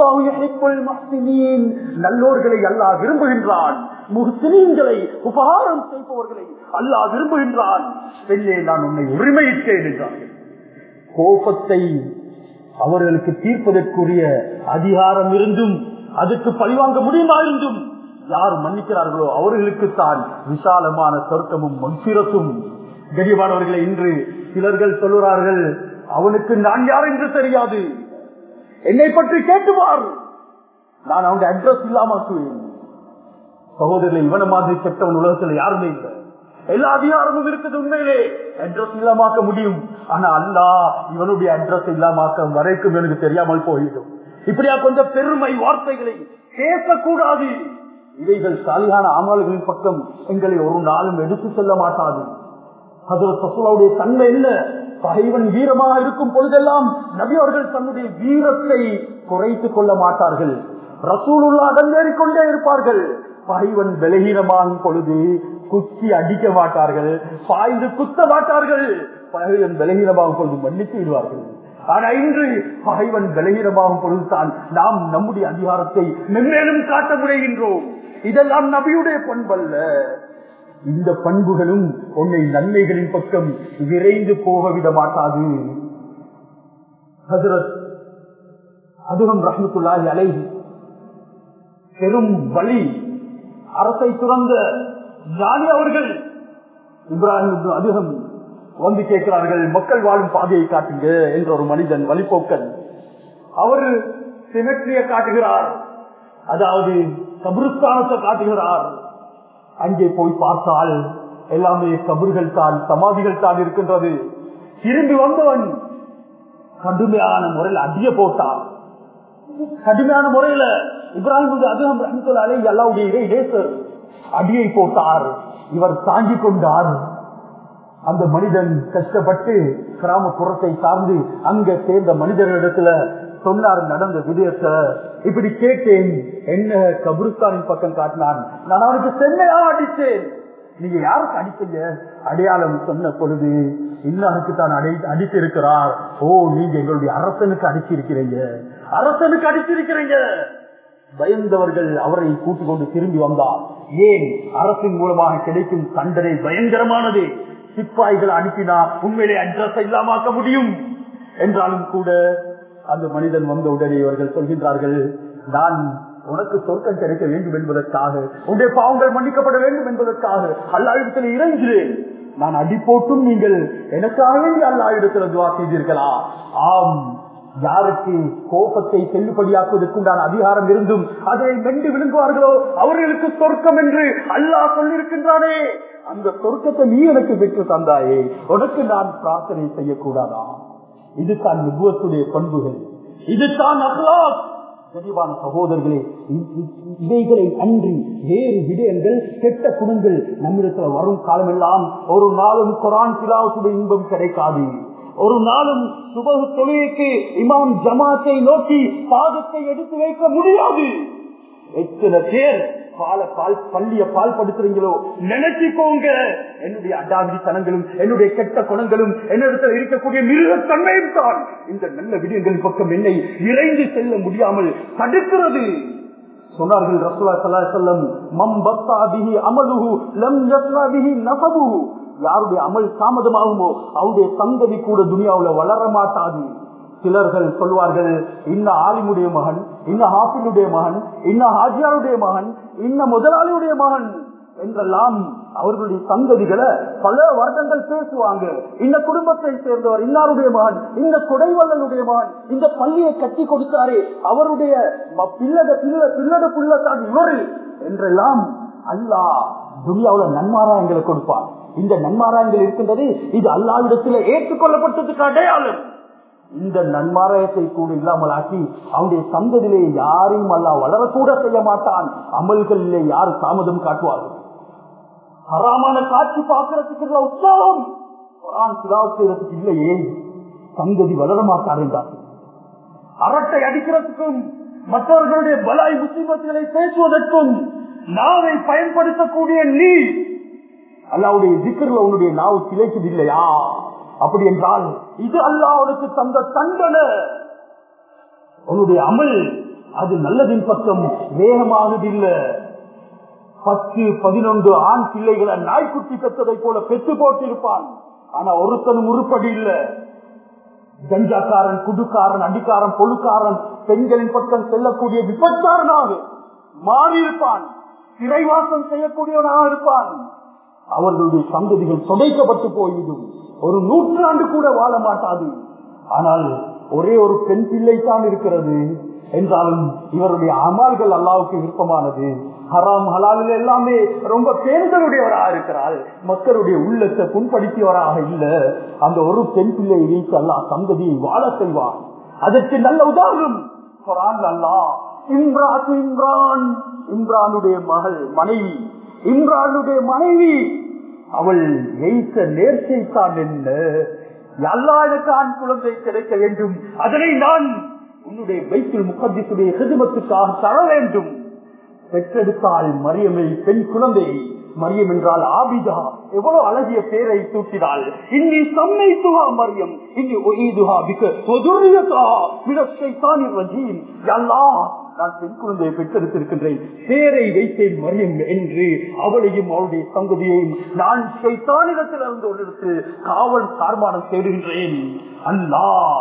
நல்லோர்களை அல்லாஹ் விரும்புகின்றான் முஹ்சினீன்களை உபகாரம் செய்பவர்களை அல்லாஹ் விரும்புகின்றான் பெண்ணே நான் உன்னை உரிமையிட்டேன் என்றார்கள் கோபத்தை அவர்களுக்கு தீர்ப்பதற்குரிய அதிகாரம் இருந்தும் அதுக்கு பழிவாங்க முடியுமா இருந்தும் யார் மன்னிக்கிறார்களோ அவர்களுக்கு தான் விசாலமான சொர்க்கமும் மன்சிரத்தும் கரிவானவர்களை இன்று சிலர்கள் சொல்லுறார்கள் அவனுக்கு நான் யார் என்று தெரியாது என்னை பற்றி கேட்டுவார் நான் அவங்க அட்ரஸ் இல்லாமக்குவேன் சகோதரர்கள் இவன மாதிரி கெட்டவன் உலகத்தில் யாருமே இல்லை எல்லா அதிகாரமும் இருக்குது உண்மையிலே அட்ரஸ் இல்லாமாக்க முடியும் ஆனா அல்லா இவனுடைய அட்ரஸ் இல்லாமாக்க வரைக்கும் எனக்கு தெரியாமல் போயிடும் இப்படியா கொஞ்சம் பெருமை வார்த்தைகளை பேசக்கூடாது இவைகள் சாலியான அமல்களின் பக்கம் எங்களை ஒரு நாளும் எடுத்து செல்ல மாட்டாது அதில் பசுலாவுடைய தன்மை என்ன பகைவன் வீரமாக இருக்கும் பொழுதெல்லாம் நபி அவர்கள் தன்னுடைய வீரத்தை குறைத்துக் கொள்ள மாட்டார்கள் ரசூலுல்லா அடங்கேறிக் கொண்டே இருப்பார்கள் பகைவன் பலகீனமாகும் பொழுது குத்தி அடிக்க மாட்டார்கள் பாய்ந்து குத்த மாட்டார்கள் பகைவன் பலகீனமாகும் பொழுது மன்னித்து விடுவார்கள் ஆனா இன்று பகைவன் பலகீனமாகும் பொழுதுதான் நாம் நம்முடைய அதிகாரத்தை மென்மேலும் காட்ட முனைகின்றோம் இதெல்லாம் நபியுடைய பண்பல்ல இந்த பண்புகளும் உன்னை நன்மைகளின் பக்கம் விரைந்து போக விட மாட்டாது ஹசரத் அதுகம் ரஹமத்துல்லாஹி அலை பெரும் வழி அரசை துறந்த ஜாலி அவர்கள் இப்ராஹிம் அதிகம் வந்து கேட்கிறார்கள் மக்கள் வாழும் பாதையை காட்டுங்க என்ற ஒரு மனிதன் வழிபோக்கன் அவர் சிமெட்ரிய காட்டுகிறார் அதாவது கபிரிஸ்தானத்தை காட்டுகிறார் அங்கே போய் பார்த்தால் எல்லாமே கபர்கள் தான் சமாதிகள் தான் இருக்கின்றது திரும்பி வந்தவன் கடுமையான முறையில் அடிய போட்டான் கடுமையான முறையில இப்ராஹிம் அதிகம் ரஹமத்துல்லாலே அல்லாவுடைய இறை நேசர் அடியை போட்டார் இவர் தாங்கி கொண்டார் அந்த மனிதன் கஷ்டப்பட்டு கிராமப்புறத்தை சார்ந்து அங்க சேர்ந்த மனிதர்களிடத்துல சொன்னார் நடந்த விடயத்தை இப்படி கேட்டேன் என்ன கபிரிஸ்தானின் பக்கம் காட்டினான் நான் அவனுக்கு சென்னையா அடித்தேன் நீங்க யாருக்கு அடிச்சீங்க அடையாளம் சொன்ன பொழுது இன்னாருக்கு தான் அடை அடித்திருக்கிறார் ஓ நீங்க எங்களுடைய அரசனுக்கு அடிச்சிருக்கிறீங்க அரசனுக்கு அடிச்சிருக்கிறீங்க பயந்தவர்கள் அவரை கூட்டிக் கொண்டு திரும்பி வந்தார் ஏன் அரசின் மூலமாக கிடைக்கும் தண்டனை பயங்கரமானது சிப்பாய்கள் அனுப்பினா உண்மையிலே அட்ரஸ் இல்லாமாக்க முடியும் என்றாலும் கூட அந்த மனிதன் வந்த உடனே இவர்கள் சொல்கின்றார்கள் நான் உனக்கு சொர்க்கம் கிடைக்க வேண்டும் என்பதற்காக உன்னுடைய பாவங்கள் மன்னிக்கப்பட வேண்டும் என்பதற்காக அல்லாவிடத்தில் இறங்குகிறேன் நான் அடி போட்டும் நீங்கள் எனக்காகவே அல்லாவிடத்தில் துவா செய்தீர்களா ஆம் யாருக்கு கோபத்தை செல்லுபடியாக்குவதற்குண்டான அதிகாரம் இருந்தும் அதனை மென்று விழுங்குவார்களோ அவர்களுக்கு சொர்க்கம் என்று அல்லாஹ் சொல்லியிருக்கின்றானே அந்த சொர்க்கத்தை நீ எனக்கு பெற்று தந்தாயே உனக்கு நான் பிரார்த்தனை செய்யக்கூடாதா இதுதான் நிபுவத்துடைய பண்புகள் இதுதான் அஹ்லாக் தெளிவான சகோதரர்களே இவைகளை அன்றி வேறு விடயங்கள் கெட்ட குணங்கள் நம்மிடத்துல வரும் காலமெல்லாம் ஒரு நாளும் குரான் பிலாவுடைய இன்பம் கிடைக்காது ஒரு நாளும் சுபகு தொழுகைக்கு இமாம் ஜமாத்தை நோக்கி பாதத்தை எடுத்து வைக்க முடியாது எத்தனை பேர் பால பால் பள்ளிய பால் படுத்துறீங்களோ நினைச்சுக்கோங்க என்னுடைய அடாவித்தனங்களும் என்னுடைய கெட்ட குணங்களும் என்னிடத்தில் இருக்கக்கூடிய மிருகத்தன்மையும் தான் இந்த நல்ல விடயங்கள் பக்கம் என்னை இறைந்து செல்ல முடியாமல் தடுக்கிறது சொன்னார்கள் ரசூலா சல்லா செல்லம் மம் பத்தா பிஹி அமலுஹு லம் யஸ்ரா பிஹி நசபுஹு யாருடைய அமல் தாமதமாகுமோ அவருடைய சந்ததி கூட துனியாவுல வளர மாட்டாது சிலர்கள் சொல்வார்கள் இன்ன ஆலிமுடைய மகன் இன்ன ஹாஃபினுடைய மகன் இன்ன ஹாஜியாருடைய மகன் இன்ன முதலாளியுடைய மகன் என்றெல்லாம் அவர்களுடைய சந்ததிகளை பல வருடங்கள் பேசுவாங்க இந்த குடும்பத்தை சேர்ந்தவர் இன்னாருடைய மகன் இந்த கொடைவல்லனுடைய மகன் இந்த பள்ளியை கட்டி கொடுத்தாரே அவருடைய பிள்ளட பிள்ள பிள்ளட புள்ளத்தான் இவரு என்றெல்லாம் அல்லாஹ் துனியாவுல நன்மாராயங்களை கொடுப்பார் இந்த நன்மாராயங்கள் இருக்கின்றது இது அல்லாவிடத்தில் ஏற்றுக்கொள்ளப்பட்டதுக்கு அடையாளம் இந்த நன்மாராயத்தை கூட இல்லாமல் ஆக்கி அவனுடைய சந்ததியிலே யாரையும் அல்ல வளரக்கூட செய்ய மாட்டான் அமல்களிலே யார் தாமதம் காட்டுவார்கள் ஹராமான காட்சி பார்க்கறதுக்கு உற்சாகம் குரான் சிலாவ் செய்யறதுக்கு இல்லையே சந்ததி வளர மாட்டார் என்றார்கள் அரட்டை அடிக்கிறதுக்கும் மற்றவர்களுடைய பலாய் முஸ்லிமத்துகளை பேசுவதற்கும் நாவை பயன்படுத்தக்கூடிய நீ அல்லாவுடைய திக்கர்ல உன்னுடைய நாவு கிளைக்குது இல்லையா அப்படி என்றால் இது அல்லாவுக்கு தந்த தண்டனை உன்னுடைய அமல் அது நல்லதின் பக்கம் வேகமாகுதில்லை பத்து பதினொன்று ஆண் பிள்ளைகளை நாய்க்குட்டி பெற்றதை போல பெற்று போட்டிருப்பான் ஆனா ஒருத்தனும் உருப்படி இல்ல கஞ்சாக்காரன் குடுக்காரன் அடிக்காரன் பொழுக்காரன் பெண்களின் பக்கம் செல்லக்கூடிய விபச்சாரனாக மாறியிருப்பான் சிறைவாசம் செய்யக்கூடியவனாக இருப்பான் அவர்களுடைய சந்ததிகள் தொடைக்கப்பட்டு போய்விடும் ஒரு நூற்றாண்டு கூட வாழ மாட்டாது ஆனால் ஒரே ஒரு பெண் பிள்ளை தான் இருக்கிறது என்றாலும் இவருடைய அமால்கள் அல்லாவுக்கு விருப்பமானது ஹராம் ஹலாலில் எல்லாமே ரொம்ப பேர்களுடையவராக இருக்கிறாள் மக்களுடைய உள்ளத்தை புண்படுத்தியவராக இல்ல அந்த ஒரு பெண் பிள்ளையை வைத்து அல்லா சந்ததியை வாழ செய்வார் அதற்கு நல்ல உதாரணம் குரான் அல்லா இம்ரான் இம்ரான் இம்ரானுடைய மகள் மனைவி இம்ரானுடைய மனைவி அவள் எய்த்த நேர்ச்சைத்தான் என்ன எல்லா எனக்கு ஆண் குழந்தை கிடைக்க வேண்டும் அதனை நான் உன்னுடைய வைத்தில் முகத்திசுடைய ஹிதமத்துக்காக தர வேண்டும் பெற்றெடுத்தால் மரியமை பெண் குழந்தை மரியம் என்றால் ஆபிதா எவ்வளவு அழகிய பேரை தூக்கினாள் இன்னி சம்மை துகா மரியம் இன்னி ஒய்துகா பிக்க ஒதுரியதா விடத்தைத்தான் ரஜீம் யல்லா நான் பெண் குழந்தையை பெற்றெடுத்திருக்கின்றேன் பேரை வைத்தேன் மரியம் என்று அவளையும் அவளுடைய சங்கதியையும் நான் சைத்தானிடத்தில் இருந்து ஒன்றிடத்து காவல் சார்பானம் தேடுகின்றேன் அல்லா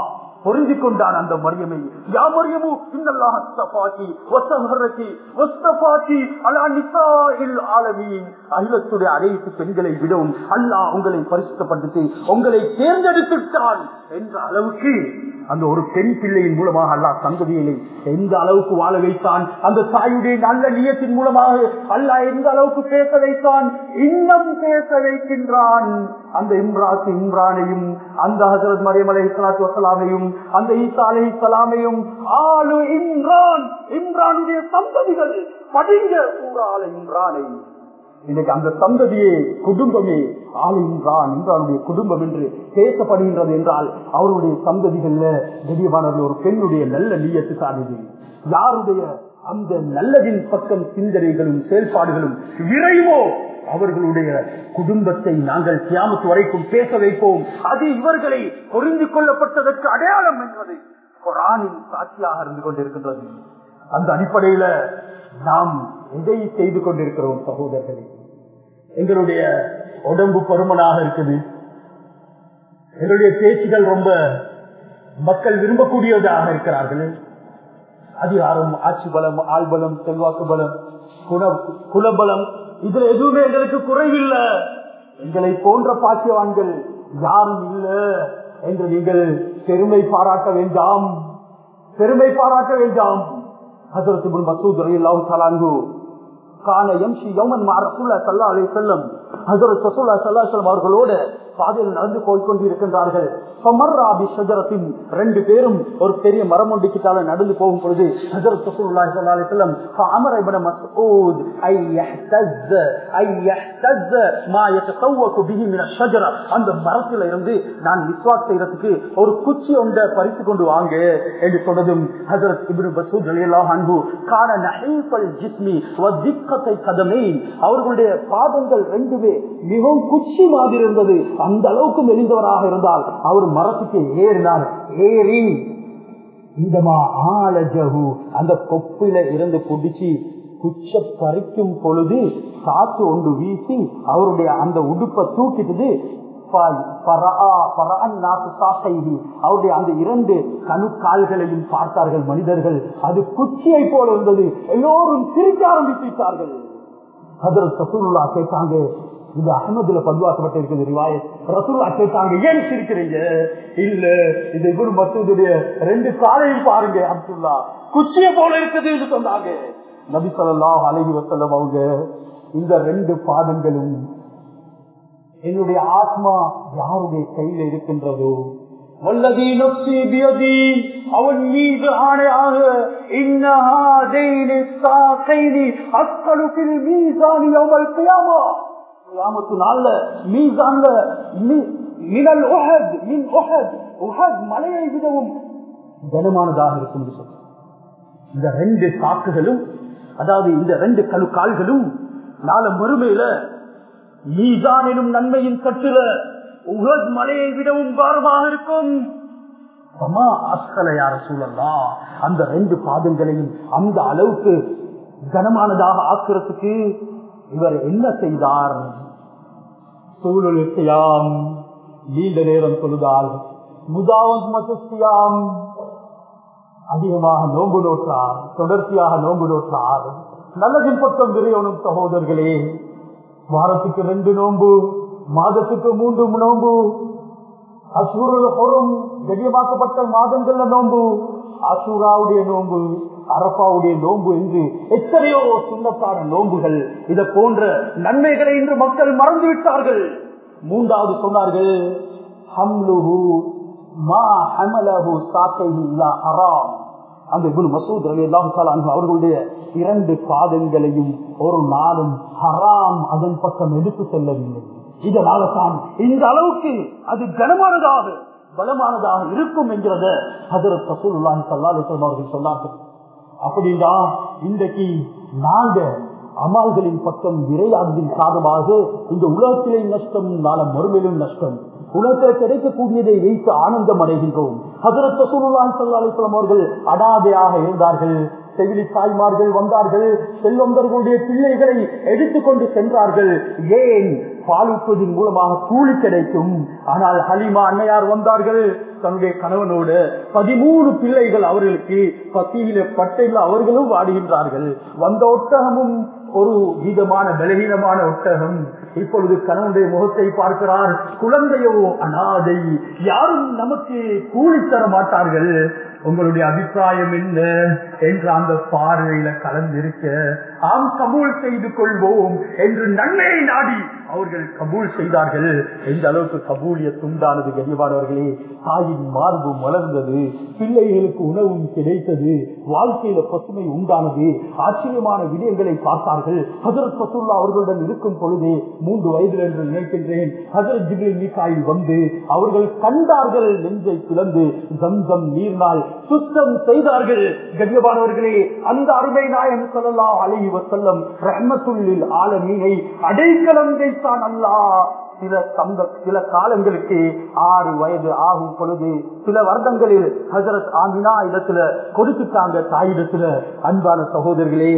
பொருந்தி கொண்டான் அந்த மரியமை யா மரியமு இன்னல்லாஹ் அஸ்தஃபாகி வஸஹரகி வஸ்தஃபாகி அலா நிசாஇல் ஆலமீன் அகிலத்துடைய அனைத்து பெண்களை விடவும் அல்லாஹ் உங்களை பரிசுத்தப்படுத்தி உங்களை தேர்ந்தெடுத்துட்டான் என்ற அளவுக்கு அந்த ஒரு பெண் பிள்ளையின் மூலமாக அல்லாஹ் சந்ததியை எந்த அளவுக்கு வாழ வைத்தான் அந்த தாயுடைய நல்ல நியத்தின் மூலமாக அல்லாஹ் எந்த அளவுக்கு பேச வைத்தான் இன்னும் பேச வைக்கின்றான் அந்த இம்ராத்து இம்ரானையும் அந்த ஹசரத் மரியம் அலை இஸ்லாத்து வசலாமையும் அந்த ஈசா அலை இஸ்லாமையும் ஆளு இம்ரான் இம்ரானுடைய சந்ததிகள் படிங்க சூறால இம்ரானை இன்னைக்கு அந்த சந்ததியே குடும்பமே ஆள் இம்ரான் இம்ரானுடைய குடும்பம் என்று பேசப்படுகின்றது என்றால் அவருடைய சந்ததிகள்ல திடீர்வானவர்கள் ஒரு பெண்ணுடைய நல்ல நீயத்து சாதிது யாருடைய அந்த நல்லதின் பக்கம் சிந்தனைகளும் செயல்பாடுகளும் விரைவோ அவர்களுடைய குடும்பத்தை நாங்கள் கியாமத்து வரைக்கும் பேச வைப்போம் அது இவர்களை பொருந்து கொள்ளப்பட்டதற்கு அடையாளம் என்பது குரானின் சாட்சியாக இருந்து கொண்டிருக்கின்றது அந்த அடிப்படையில நாம் எதை செய்து கொண்டிருக்கிறோம் சகோதரர்களே எங்களுடைய உடம்பு பருமனாக இருக்குது எங்களுடைய பேச்சுகள் ரொம்ப மக்கள் விரும்பக்கூடியதாக இருக்கிறார்கள் அதிகாரம் ஆட்சி பலம் ஆள்பலம் செல்வாக்கு பலம் குண குலபலம் இதுல எதுவுமே எங்களுக்கு குறைவில்லை எங்களை போன்ற பாக்கியவான்கள் யாரும் இல்லை என்று நீங்கள் பெருமை பாராட்ட வேண்டாம் பெருமை பாராட்ட வேண்டாம் ஹசரத் இப்னு மசூத் ரலியல்லாஹு தஆலா அன்ஹு கான யம்ஷி யௌமன் மா ரசூலுல்லாஹி ஸல்லல்லாஹு அலைஹி வஸல்லம் ஹஜரத் ரசூலுல்லாஹி ஸல்லல்லாஹு அலைஹி வஸல்லம் அவர்களோடு பாதையில் நடந்து போய் கொண்டிருக்கின்றார்கள் ஃபமர்ரா பி ஷஜரத்தின் ரெண்டு பேரும் ஒரு பெரிய மரம் ஒன்றுக்கிட்டால நடந்து போகும் பொழுது ஹஜரத் ரசூலுல்லாஹி ஸல்லல்லாஹு அலைஹி வஸல்லம் ஃபஅமர இப்னு மஸ்ஊத் ஐ யஹ்தஸ் ஐ யஹ்தஸ் மா யதகவ்வகு பிஹி மின ஷஜரா அந்த மரத்தில இருந்து நான் விஸ்வாஸ் செய்யறதுக்கு ஒரு குச்சி ஒன்றை பறித்து கொண்டு வாங்க என்று சொன்னதும் ஹஜரத் இப்னு மஸ்ஊத் ரலியல்லாஹு அன்ஹு கான நஹீஃபல் ஜிஸ்மி வ திக்கத்தை கதமை அவர்களுடைய பாதங்கள் ரெண்டுமே மிகவும் குச்சி மாதிரி இருந்தது அந்த அளவுக்கு மெலிந்தவராக இருந்தால் அவர் மரத்துக்கு ஏறினார் ஏறி இந்தமா ஆலஜகு அந்த கொப்பில இருந்து குடிச்சு குச்ச பறிக்கும் பொழுது காத்து ஒன்று வீசி அவருடைய அந்த உடுப்பை தூக்கிட்டது அவருடைய அந்த இரண்டு கணுக்கால்களையும் பார்த்தார்கள் மனிதர்கள் அது குச்சியை போல இருந்தது எல்லோரும் சிரிக்க ஆரம்பித்து விட்டார்கள் ஹதரத் ரசூலுல்லா கேட்டாங்க இது அகமதுல பதிவாக்கப்பட்டிருக்கிறது ரிவாய ரசூல்லா கேட்டாங்க ஏன் சிரிக்கிறீங்க இல்ல இது இவரு மசூதுடைய ரெண்டு காலையும் பாருங்க அப்துல்லா குச்சிய போல இருக்குது என்று சொன்னாங்க நபி சொல்லலாம் அழகி வசல்லம் அவங்க இந்த ரெண்டு பாதங்களும் என்னுடைய ஆத்மா யாருடைய கையில இருக்கின்றதோ வல்லதி நொசி பியதி அவன் மீது ஆணையாக இன்னஹாதைனி சாகைனி அஸ்கலுக்கில் மீசானி யௌமல் கியாமா கியாமத்து நாள்ல மீசான்ல மினல் உஹத் மின் உஹத் உஹத் மலையை விடவும் கனமானதாக இருக்கும் என்று சொல்றார் இந்த ரெண்டு சாக்குகளும் அதாவது இந்த ரெண்டு கழு கால்களும் நாள மறுமையில மீசான் எனும் நன்மையின் கட்டுல உகத் மலையை விடவும் பாரமாக இருக்கும் யார சூழல்லா அந்த ரெண்டு பாதங்களையும் அந்த அளவுக்கு கனமானதாக ஆக்குறதுக்கு இவர் என்ன செய்தார் சூழலுக்கையாம் நீண்ட நேரம் தொழுதால் முதாவத் மதுசியாம் அதிகமாக நோன்பு நோற்றார் தொடர்ச்சியாக நோன்பு நோற்றார் நல்லதின் பக்கம் விரையணும் சகோதரர்களே வாரத்துக்கு ரெண்டு நோன்பு மாதத்துக்கு மூன்று நோன்பு அசூரில் பொறும் கண்ணியமாக்கப்பட்ட மாதங்கள்ல நோன்பு அசூராவுடைய நோன்பு அரப்பாவுடைய நோன்பு என்று எத்தனையோ சுண்ணத்தான நோன்புகள் இதை போன்ற நன்மைகளை இன்று மக்கள் மறந்து விட்டார்கள் மூன்றாவது சொன்னார்கள் ஹம்லுஹு மா ஹமலஹு சாக்கைஹி இலா ஹராம் அந்த இபுல் மசூத் அலி அல்லாஹு அவர்களுடைய இரண்டு பாதங்களையும் ஒரு நாளும் ஹராம் அதன் பக்கம் எடுத்து செல்லவில்லை இதனால தான் இந்த அளவுக்கு அது கனமானதாக பலமானதாக இருக்கும் என்கிறத ஹசரத் ரசூலுல்லாஹி ஸல்லல்லாஹு அலைஹி வஸல்லம் அவர்கள் சொன்னார்கள் அப்படின்னா இன்றைக்கு நாங்க அமால்களின் பக்கம் விரையாததின் காரணமாக இந்த உலகத்திலே நஷ்டம் நாள மறுமையிலும் நஷ்டம் உலகத்தில் கிடைக்கக்கூடியதை வைத்து ஆனந்தம் அடைகின்றோம் ஹசரத் ரசூலுல்லாஹி ஸல்லல்லாஹு அலைஹி வஸல்லம் அவர்கள் அடாதையாக இருந்தார்கள் செவிலி தாய்மார்கள் வந்தார்கள் செல்வந்தர்களுடைய பிள்ளைகளை எடுத்துக்கொண்டு சென்றார்கள் ஏன் பாலூட்டுவதன் மூலமாக கூலி கிடைக்கும் ஆனால் ஹலிமா அன்னையார் வந்தார்கள் தன்னுடைய கணவனோடு பதிமூணு பிள்ளைகள் அவர்களுக்கு பசியில பட்டையில் அவர்களும் வாடுகின்றார்கள் வந்த ஒட்டகமும் ஒரு விதமான பலகீனமான ஒட்டகம் இப்பொழுது கணவனுடைய முகத்தை பார்க்கிறார் குழந்தையோ அனாதை யாரும் நமக்கு கூலி தர மாட்டார்கள் உங்களுடைய அபிப்பிராயம் என்ன என்று அந்த பார்வையில கலந்திருக்க ஆம் கபூல் செய்து கொள்வோம் என்று நன்மையை நாடி அவர்கள் கபூல் செய்தார்கள் எந்த அளவுக்கு கபூலிய துண்டானது கனிவானவர்களே தாயின் மார்பு மலர்ந்தது பிள்ளைகளுக்கு உணவும் கிடைத்தது வாழ்க்கையில பசுமை உண்டானது ஆச்சரியமான விடயங்களை பார்த்தார்கள் ஹசரத் பசுல்லா அவர்களுடன் இருக்கும் பொழுதே மூன்று வயதில் என்று நினைக்கின்றேன் ஹசரத் ஜிபில் மீகாயில் வந்து அவர்கள் கண்டார்கள் நெஞ்சை பிளந்து கந்தம் நீர்னால் சுத்தம் செய்தார்கள் கண்ணியமானவர்களே அந்த அருமை நாயம் சொல்லலாம் அழகி வசல்லம் ரஹமத்துள்ளில் ஆலமீனை அடைக்கலம் வைத்தான் அல்லா சில சந்த சில காலங்களுக்கு ஆறு வயது ஆகும் பொழுது சில வருடங்களில் ஹசரத் ஆமினா இடத்துல கொடுத்துட்டாங்க தாயிடத்துல அன்பான சகோதரர்களே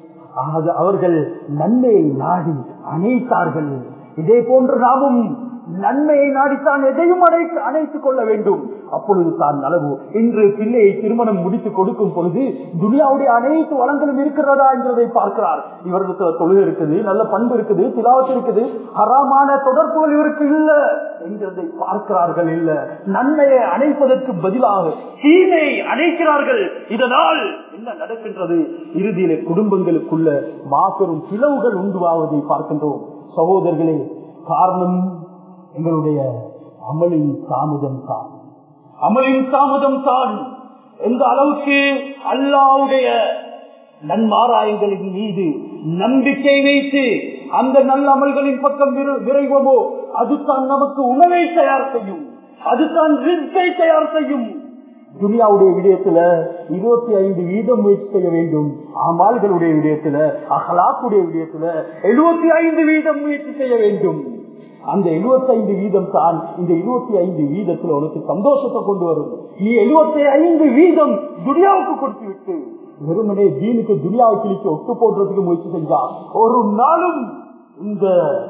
அவர்கள் நன்மையை நாடி அணைத்தார்கள் இதே போன்று நாமும் நன்மையை நாடித்தான் எதையும் அடைத்து அணைத்துக் கொள்ள வேண்டும் அப்பொழுது தான் நலவு இன்று பிள்ளையை திருமணம் முடித்து கொடுக்கும் பொழுது துனியாவுடைய அனைத்து வளங்களும் இருக்கிறதா என்றதை பார்க்கிறார் இவருக்கு தொழில் இருக்குது நல்ல பண்பு இருக்குது திலாவத்து இருக்குது ஹராமான தொடர்புகள் இவருக்கு இல்ல என்கிறதை பார்க்கிறார்கள் இல்ல நன்மையை அணைப்பதற்கு பதிலாக தீமையை அணைக்கிறார்கள் இதனால் என்ன நடக்கின்றது இறுதியில குடும்பங்களுக்குள்ள மாபெரும் பிளவுகள் உண்டுவாவதை பார்க்கின்றோம் சகோதரர்களே காரணம் எங்களுடைய அமலின் தாமதம் தான் அமலின் தாமதம் தான் எந்த அளவுக்கு அல்லாவுடைய நன்மாராயங்களின் மீது நம்பிக்கை வைத்து அந்த நல்ல அமல்களின் பக்கம் விரைவோமோ அதுதான் நமக்கு உணவை தயார் செய்யும் அதுதான் ரிஸ்கை தயார் செய்யும் துனியாவுடைய விடயத்துல இருபத்தி ஐந்து வீதம் முயற்சி செய்ய வேண்டும் அமால்களுடைய விடயத்துல அகலாக்குடைய விடயத்துல எழுபத்தி ஐந்து வீதம் முயற்சி செய்ய வேண்டும் அந்த எழுபத்தி ஐந்து வீதம் தான் இந்த இருபத்தி ஐந்து வீதத்துல உனக்கு சந்தோஷத்தை கொண்டு வரும் நீ எழுபத்தி ஐந்து வீதம் துனியாவுக்கு கொடுத்து விட்டு வெறுமனே தீனுக்கு துனியாவை கிழிச்சு ஒட்டு போடுறதுக்கு முயற்சி செஞ்சா ஒரு நாளும் இந்த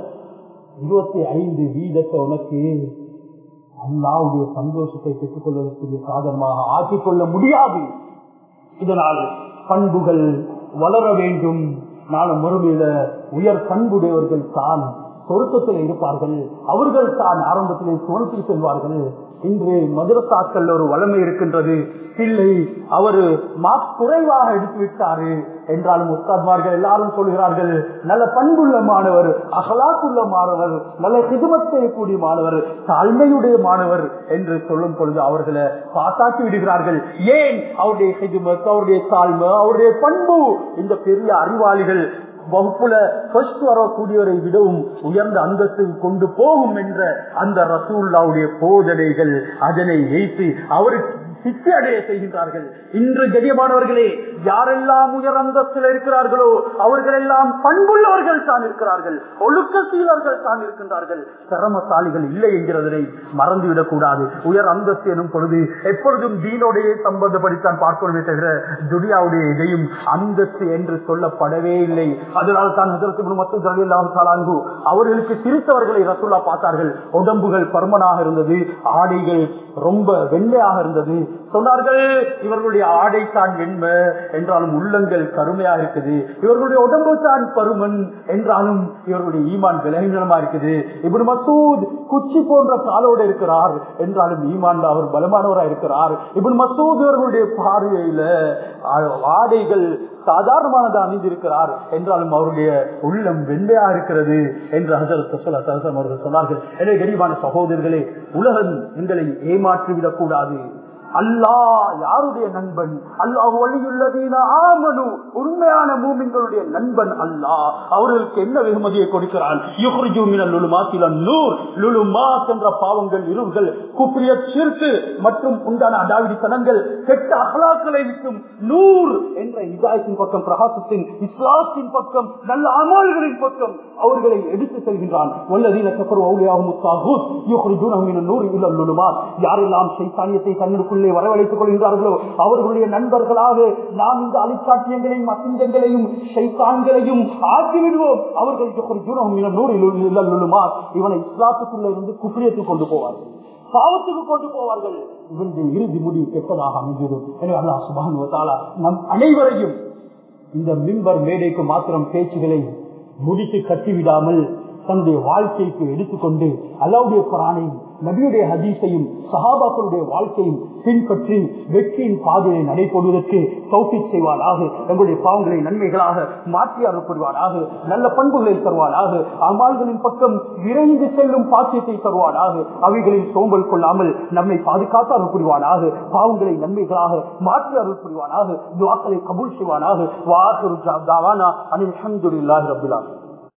இருபத்தி ஐந்து வீதத்தை உனக்கு அல்லாவுடைய சந்தோஷத்தை பெற்றுக் கொள்வதற்கு சாதனமாக ஆக்கிக் கொள்ள முடியாது இதனால் பண்புகள் வளர வேண்டும் நானும் மறுமையில உயர் பண்புடையவர்கள் தான் சொருக்கத்தில் இருப்பார்கள் அவர்கள் தான் ஆரம்பத்திலே சுவனத்தில் செல்வார்கள் இன்று மதுரத்தாக்கள் ஒரு வளமை இருக்கின்றது பிள்ளை அவரு மார்க்ஸ் குறைவாக எடுத்து விட்டாரு என்றாலும் உஸ்தாத்மார்கள் எல்லாரும் சொல்கிறார்கள் நல்ல பண்புள்ள மாணவர் அகலாக்குள்ள மாணவர் நல்ல சிதுமத் செய்யக்கூடிய மாணவர் தாழ்மையுடைய மாணவர் என்று சொல்லும் பொழுது அவர்களை பாசாக்கி விடுகிறார்கள் ஏன் அவருடைய சிதுமத் அவருடைய தாழ்மை அவருடைய பண்பு இந்த பெரிய அறிவாளிகள் வகுப்புல ஃபர்ஸ்ட் வரக்கூடியவரை விடவும் உயர்ந்த அந்தஸ்து கொண்டு போகும் என்ற அந்த ரசூல்லாவுடைய போதனைகள் அதனை வைத்து அவருக்கு சித்தி அடைய செய்கின்றார்கள் இன்று கடியமானவர்களே யாரெல்லாம் உயர் அந்தஸ்தில் இருக்கிறார்களோ அவர்கள் எல்லாம் பண்புள்ளவர்கள் தான் இருக்கிறார்கள் ஒழுக்க சீலர்கள் தான் இருக்கின்றார்கள் சிரமசாலிகள் இல்லை என்கிறதனை மறந்துவிடக் கூடாது உயர் அந்தஸ்து எனும் பொழுது எப்பொழுதும் தீனோடைய சம்பந்தப்படித்தான் பார்க்கணுமே தவிர துனியாவுடைய இதையும் அந்தஸ்து என்று சொல்லப்படவே இல்லை அதனால் தான் முதற்கு அவர்களுக்கு சிரித்தவர்களை ரசூல்லா பார்த்தார்கள் உடம்புகள் பருமனாக இருந்தது ஆடைகள் ரொம்ப வெண்மையாக இருந்தது சொன்னார்கள் இவர்களுடைய ஆடை தான் வெண்மை என்றாலும் உள்ளங்கள் கருமையா இருக்குது இவர்களுடைய உடம்பு தான் பருமன் என்றாலும் இவர்களுடைய ஈமான் விலகினமா இருக்குது இப்படி மசூத் குச்சி போன்ற காலோடு இருக்கிறார் என்றாலும் ஈமான் அவர் பலமானவரா இருக்கிறார் இப்படி மசூத் இவர்களுடைய பார்வையில ஆடைகள் சாதாரணமானதா அணிந்திருக்கிறார் என்றாலும் அவருடைய உள்ளம் வெண்மையா இருக்கிறது என்று ஹசரத் அவர்கள் சொன்னார்கள் எனவே கரிவான சகோதரர்களே உலகம் எங்களை ஏமாற்றிவிடக் கூடாது அல்லாஹ் யாருடைய நண்பன் அல்லாஹ் வழியுள்ளதீன ஆமனு உண்மையான மூமின்களுடைய நண்பன் அல்லாஹ் அவர்களுக்கு என்ன வெகுமதியை கொடுக்கிறான் என்ற பாவங்கள் இருள்கள் குப்பிய சிற்கு மற்றும் உண்டான அடாவிடித்தனங்கள் கெட்ட அகலாக்களை விட்டும் நூர் என்ற இதாயத்தின் பக்கம் பிரகாசத்தின் இஸ்லாத்தின் பக்கம் நல்ல அமல்களின் பக்கம் அவர்களை எடுத்து செல்கின்றான் வல்லதீன கப்பர் யாரெல்லாம் சைத்தானியத்தை தன்னுக்குள் உள்ளே வரவழைத்துக் கொள்கின்றார்களோ அவர்களுடைய நண்பர்களாக நாம் இந்த அலிச்சாட்டியங்களையும் அசிங்கங்களையும் ஷைத்தான்களையும் ஆக்கிவிடுவோம் அவர்கள் இவனை இஸ்லாத்துக்குள்ள இருந்து குப்பியத்துக்கு கொண்டு போவார்கள் பாவத்துக்கு கொண்டு போவார்கள் இவனுடைய இறுதி முடிவு கெட்டதாக அமைந்துவிடும் எனவே அல்லாஹ் சுபான் நம் அனைவரையும் இந்த மிம்பர் மேடைக்கு மாத்திரம் பேச்சுகளை முடித்து கட்டிவிடாமல் தன்னுடைய வாழ்க்கைக்கு எடுத்துக்கொண்டு அல்லாவுடைய குரானையும் நபியுடைய ஹதீஸையும் சஹாபாக்களுடைய வாழ்க்கையும் பின்பற்றி வெற்றியின் பாதையை நடைபெறுவதற்கு தௌஃபிக் செய்வாராக எங்களுடைய பாவங்களை நன்மைகளாக மாற்றி அருள்படுவாராக நல்ல பண்புகளை தருவாராக அம்மாள்களின் பக்கம் விரைந்து செல்லும் பாக்கியத்தை தருவாராக அவைகளில் சோம்பல் கொள்ளாமல் நம்மை பாதுகாத்து அருள் புரிவானாக பாவங்களை நன்மைகளாக மாற்றி அருள் புரிவானாக துவாக்களை கபூல் செய்வானாக வாசரு அனில் அஹமதுல்லாஹி ரபிலாக